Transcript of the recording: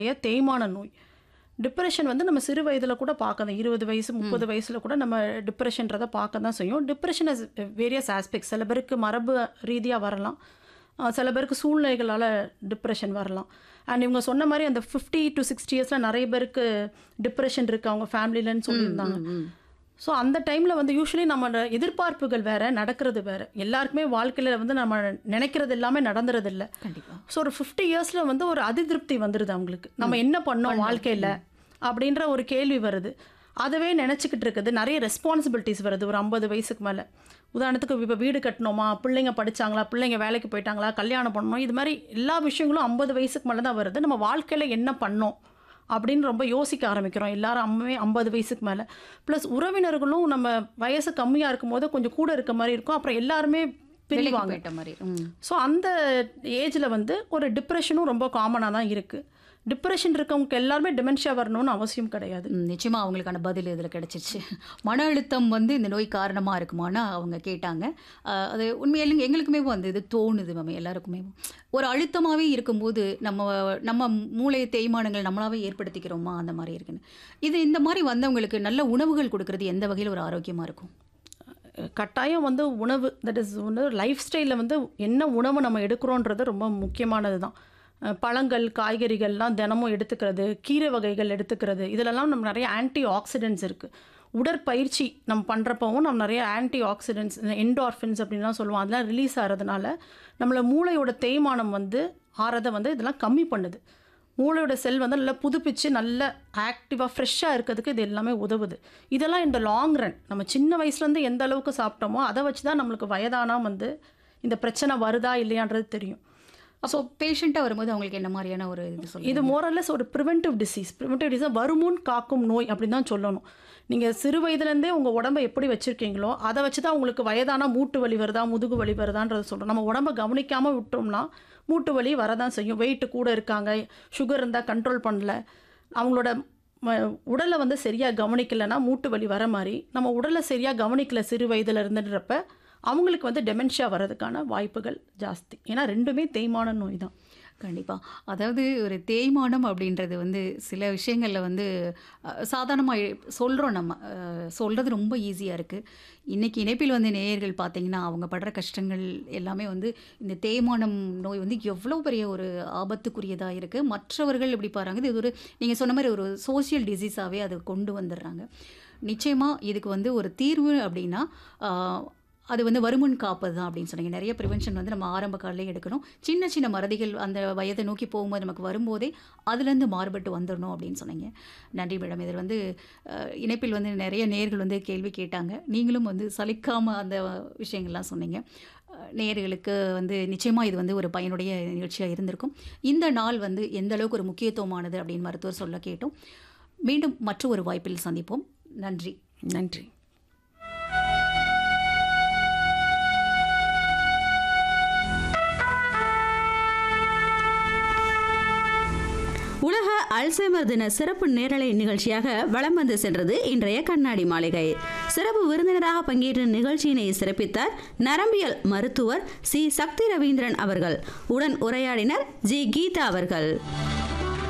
தேய்மான நோய் டிப்ரெஷன் வந்து நம்ம சிறு வயதில் கூட பார்க்கலாம் இருபது வயசு முப்பது வயசில் கூட நம்ம டிப்ரெஷன்றதை பார்க்க தான் செய்யும் டிப்ரெஷன் இஸ் வேரியஸ் ஆஸ்பெக்ட்ஸ் சில பேருக்கு மரபு ரீதியாக வரலாம் அஹ் சில பேருக்கு சூழ்நிலைகளால் டிப்ரெஷன் வரலாம் அண்ட் இவங்க சொன்ன மாதிரி அந்த ஃபிஃப்டி டு சிக்ஸ்டி இயர்ஸில் நிறைய பேருக்கு டிப்ரெஷன் இருக்குது அவங்க ஃபேமிலிலன்னு சொல்லியிருந்தாங்க ஸோ அந்த டைமில் வந்து யூஸ்வலி நம்ம எதிர்பார்ப்புகள் வேற நடக்கிறது வேற எல்லாருக்குமே வாழ்க்கையில் வந்து நம்ம நினைக்கிறது எல்லாமே நடந்துறது இல்ல கண்டிப்பா ஸோ ஒரு ஃபிஃப்டி இயர்ஸில் வந்து ஒரு அதிருப்தி வந்துடுது அவங்களுக்கு நம்ம என்ன பண்ணோம் வாழ்க்கையில் அப்படின்ற ஒரு கேள்வி வருது அதுவே நினச்சிக்கிட்டு இருக்குது நிறைய ரெஸ்பான்சிபிலிட்டிஸ் வருது ஒரு ஐம்பது வயசுக்கு மேலே உதாரணத்துக்கு இப்போ வீடு கட்டணுமா பிள்ளைங்க படிச்சாங்களா பிள்ளைங்க வேலைக்கு போயிட்டாங்களா கல்யாணம் பண்ணணும் இது மாதிரி எல்லா விஷயங்களும் ஐம்பது வயசுக்கு மேலே தான் வருது நம்ம வாழ்க்கையில் என்ன பண்ணோம் அப்படின்னு ரொம்ப யோசிக்க ஆரம்பிக்கிறோம் எல்லாரும் அம்மே ஐம்பது வயசுக்கு மேலே ப்ளஸ் உறவினர்களும் நம்ம வயசு கம்மியாக இருக்கும்போது கொஞ்சம் கூட இருக்க மாதிரி இருக்கும் அப்புறம் எல்லாருமே வேலைக்கு பிரிவாங்க போயிட்ட மாதிரி ம். ஸோ அந்த ஏஜில் வந்து ஒரு டிப்ரெஷனும் ரொம்ப காமனாக தான் இருக்குது டிப்ரெஷன் இருக்கவங்க எல்லாருமே டிமென்ஷியா வரணும்னு அவசியம் கிடையாது ம், நிச்சயமா அவங்களுக்கான பதில் இதில் கிடைச்சிருச்சு மன அழுத்தம் வந்து இந்த நோய் காரணமாக இருக்குமான்னு அவங்க கேட்டாங்க அஹ், அது உண்மையிலும் எங்களுக்குமே வந்து இது தோணுது மேம் எல்லாருக்குமே ஒரு அழுத்தமாகவே இருக்கும்போது நம்ம நம்ம மூளை தேய்மானங்கள் நம்மளாவே ஏற்படுத்திக்கிறோமா அந்த மாதிரி இருக்குன்னு இது இந்த மாதிரி வந்தவங்களுக்கு நல்ல உணவுகள் கொடுக்கறது எந்த வகையில் ஒரு ஆரோக்கியமாக இருக்கும் கட்டாயம் வந்து உணவு தட் இஸ் வந்து லைஃப் ஸ்டைலில் வந்து என்ன உணவு நம்ம எடுக்கிறோன்றது ரொம்ப முக்கியமானது தான் அஹ் பழங்கள் காய்கறிகள்லாம் தினமும் எடுத்துக்கிறது கீரை வகைகள் எடுத்துக்கிறது இதிலெல்லாம் நம்ம நிறைய ஆன்டி ஆக்சிடென்ட்ஸ் இருக்குது உடற்பயிற்சி நம்ம பண்ணுறப்பவும் நம்ம நிறைய ஆன்டி ஆக்சிடென்ட்ஸ் என்டார்ஃபின்ஸ் அப்படின்லாம் சொல்லுவோம் அதெல்லாம் ரிலீஸ் ஆகிறதுனால நம்மளை மூளையோட தேய்மானம் வந்து ஆறதை வந்து இதெல்லாம் கம்மி பண்ணுது மூளையோட செல் வந்து நல்லா புதுப்பிச்சு நல்ல ஆக்டிவாக ஃப்ரெஷ்ஷாக இருக்கிறதுக்கு இது எல்லாமே உதவுது இதெல்லாம் இந்த லாங் ரன் நம்ம சின்ன வயசுலேருந்து எந்த அளவுக்கு சாப்பிட்டோமோ அதை வச்சு தான் நம்மளுக்கு வயதானா வந்து இந்த பிரச்சனை வருதா இல்லையான்றது தெரியும் அப்போ பேஷண்ட்டாக வரும்போது அவங்களுக்கு என்ன மாதிரியான ஒரு இது சொல்லுங்க இது மோரல்லஸ் ஒரு ப்ரிவென்டிவ் டிசீஸ் ப்ரிவென்டிவ் டிசீஸ் வருமுன் காக்கும் நோய் அப்படின்னு தான் சொல்லணும் நீங்கள் சிறு வயதுலேருந்தே உங்கள் உடம்பை எப்படி வச்சுருக்கீங்களோ அதை வச்சு தான் உங்களுக்கு வயதானா மூட்டு வலி வருதா முதுகு வலி வருதான்றதை சொல்கிறோம் நம்ம உடம்பை கவனிக்காமல் விட்டோம்னா மூட்டு வலி வரதான் செய்யும் வெயிட் கூட இருக்காங்க சுகர் இருந்தால் கண்ட்ரோல் பண்ணல அவங்களோட ம- உடலை வந்து சரியாக கவனிக்கலைன்னா மூட்டு வலி வர மாதிரி நம்ம உடலை சரியாக கவனிக்கல சிறு வயதில் இருந்துன்றப்ப அவங்களுக்கு வந்து டெமென்ஷியா வர்றதுக்கான வாய்ப்புகள் ஜாஸ்தி ஏன்னா ரெண்டுமே தேய்மான நோய் தான் கண்டிப்பாக அதாவது ஒரு தேய்மானம் அப்படின்றது வந்து சில விஷயங்களில் வந்து சாதாரணமாக சொல்கிறோம் நம்ம சொல்கிறது ரொம்ப ஈஸியாக இருக்குது இன்றைக்கி இணைப்பில் வந்து நேயர்கள் பார்த்தீங்கன்னா அவங்க படுற கஷ்டங்கள் எல்லாமே வந்து இந்த தேய்மானம் நோய் வந்து எவ்வளோ பெரிய ஒரு ஆபத்துக்குரியதாக இருக்குது மற்றவர்கள் எப்படி பாருங்க இது ஒரு நீங்கள் சொன்ன மாதிரி ஒரு சோஷியல் டிசீஸாகவே அதை கொண்டு வந்துடுறாங்க நிச்சயமாக இதுக்கு வந்து ஒரு தீர்வு அப்படின்னா ஆஹ், அது வந்து வருமுன் காப்பது தான் அப்படின்னு சொன்னீங்க நிறைய ப்ரிவென்ஷன் வந்து நம்ம ஆரம்ப காலையிலே எடுக்கணும் சின்ன சின்ன மறதிகள் அந்த வயதை நோக்கி போகும்போது நமக்கு வரும்போதே அதுலேருந்து மாறுபட்டு வந்துடணும் அப்படின்னு சொன்னீங்க நன்றி மேடம் இதில் வந்து அஹ், இணைப்பில் வந்து நிறைய நேர்கள் வந்து கேள்வி கேட்டாங்க நீங்களும் வந்து சலிக்காமல் அந்த விஷயங்கள்லாம் சொன்னீங்க அஹ், நேயர்களுக்கு வந்து நிச்சயமாக இது வந்து ஒரு பயனுடைய நிகழ்ச்சியாக இருந்திருக்கும் இந்த நாள் வந்து எந்த அளவுக்கு ஒரு முக்கியத்துவமானது அப்படின்னு மருத்துவர் சொல்ல கேட்டோம் மீண்டும் மற்ற ஒரு வாய்ப்பில் சந்திப்போம் நன்றி நன்றி உலக அல்சைமர் தின சிறப்பு நேரலை நிகழ்ச்சியாக வலம் வந்து சென்றது இன்றைய கண்ணாடி மாளிகை சிறப்பு விருந்தினராக பங்கேற்ற நிகழ்ச்சியினை சிறப்பித்தார் நரம்பியல் மருத்துவர் சி சக்தி ரவீந்திரன் அவர்கள் உடன் உரையாடினர் ஜி கீதா அவர்கள்